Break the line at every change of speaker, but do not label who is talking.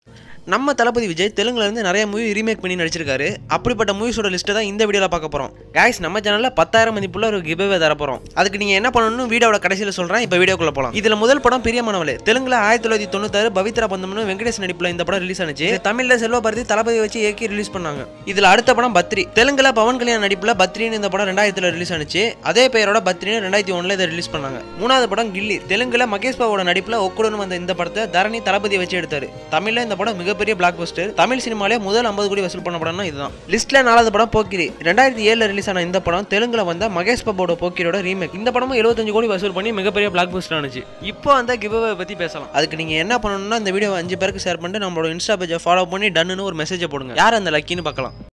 நம்ம தளபதி விஜய் தெலுங்குல இருந்து நிறைய மூவி ரீமேக் பண்ணி நடிச்சிருக்காரு அப்படிப்பட்ட மூவிஸோட லிஸ்ட்டை தான் இந்த வீடியோவில் பார்க்க போகிறோம் guys நம்ம சேனலில் பத்தாயிரம் மதிப்புள்ள ஒரு கிவ்வே தர போகிறோம் அதுக்கு நீங்கள் என்ன பண்ணணும்னு வீடியோட கடைசியில் சொல்கிறேன் இப்போ வீடியோக்குள்ள போகலாம் இதில் முதல் படம் பிரியமானவளே தெலுங்குல ஆயிரத்தி தொள்ளாயிரத்தி தொண்ணூத்தாறு பவித்ரா பந்தம்னு வெங்கடேஷ் நடிப்பில் இந்த படம் ரிலீஸ் ஆனிச்சு தமிழில் செல்வபாரதி தளபதி வச்சு இயக்கி ரிலீஸ் பண்ணாங்க இதில் அடுத்த படம் பத்ரி தெலுங்குல பவன் கல்யாண் நடிப்பில் பத்ரின்னு இந்த படம் ரெண்டாயிரத்தில் ரிலீஸ் ஆனிச்சு அதே பெயரோட பத்ரின்னு ரெண்டாயிரத்தி ஒன்றில் இதை ரிலீஸ் பண்ணாங்க மூணாவது படம் கில்லி தெலுங்குல மகேஷ் பாவோட நடிப்பில் ஒக்குடன் வந்த இந்த படத்தை தரணி தளபதி வச்சு எடுத்தாரு தமிழ்ல இந்த படம் மிகப்பெரிய பிளாக் பஸ்டர் தமிழ் சினிமாலே முதல் ஐம்பது கோடி வசூல் பண்ண படம்னா இதுதான் லிஸ்ட்ல நாலாவது படம் போக்கிரி ரெண்டாயிரத்தி ஏழுல ரிலீஸ் ஆன இந்த படம் தெலுங்குல வந்த மகேஷ் பாபோட போக்கிரியோட ரீமேக் இந்த படமும் 75 கோடி வசூல் பண்ணி மிகப்பெரிய பிளாக் பஸ்டர் ஆனிச்சு இப்போ அந்த கிவ்அவே பத்தி பேசலாம் அதுக்கு நீங்க என்ன பண்ணணும்னா இந்த வீடியோ அஞ்சு பேருக்கு ஷேர் பண்ணிட்டு நம்மளோட இன்ஸ்டா பேஜை ஃபாலோ பண்ணி டன்னு ஒரு மெசேஜை போடுங்க யார் அந்த லக்கின்னு பார்க்கலாம்